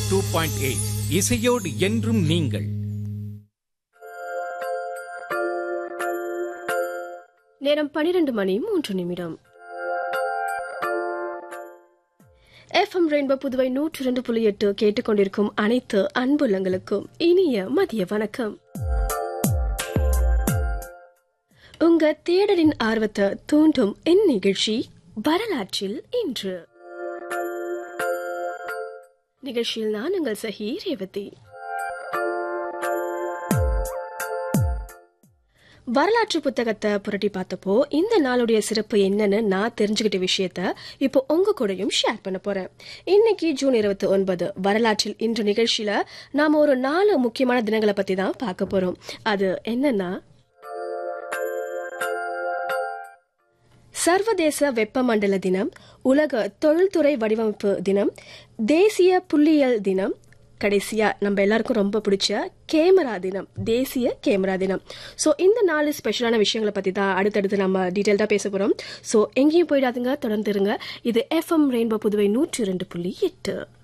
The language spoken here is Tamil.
டூ பாயிண்ட் எயிட் இசையோடு என்றும் நீங்கள் நேரம் பனிரெண்டு மணி மூன்று நிமிடம் எஃப்எம் ரெயின்போ புதுவை நூற்றி இரண்டு புள்ளி எட்டு கேட்டுக்கொண்டிருக்கும் அனைத்து அன்புள்ளங்களுக்கும் இனிய மதிய வணக்கம் உங்க தேடலின் ஆர்வத்தை தூண்டும் இந்நிகழ்ச்சி வரலாற்றில் இன்று நிகழ்ச்சியில் நான் உங்கள் சஹி ரேவதி வரலாற்று புத்தகத்தை புரட்டி பார்த்தப்போ இந்த நாளுடைய சிறப்பு என்னன்னு நான் தெரிஞ்சுக்கிட்ட விஷயத்த இப்போ உங்க கூடயும் ஷேர் பண்ண போறேன் இன்னைக்கு ஜூன் இருபத்தி ஒன்பது வரலாற்றில் இன்று நிகழ்ச்சியில நாம ஒரு நாலு முக்கியமான தினங்களை பத்தி தான் பார்க்க போறோம் அது என்னன்னா சர்வதேச வெப்பமண்டல தினம் உலக தொழில்துறை வடிவமைப்பு தினம் தேசிய புள்ளியியல் தினம் கடைசியா நம்ம எல்லாருக்கும் ரொம்ப பிடிச்ச கேமரா தினம் தேசிய கேமரா தினம் ஸோ இந்த நாலு ஸ்பெஷலான விஷயங்களை பத்தி தான் அடுத்தடுத்து நம்ம டீட்டெயில்டாக பேச போறோம் ஸோ எங்கேயும் போயிடாதுங்க தொடர்ந்து இருங்க இது எஃப்எம் ரெயின்போ புதுவை நூற்றி இரண்டு புள்ளி எட்டு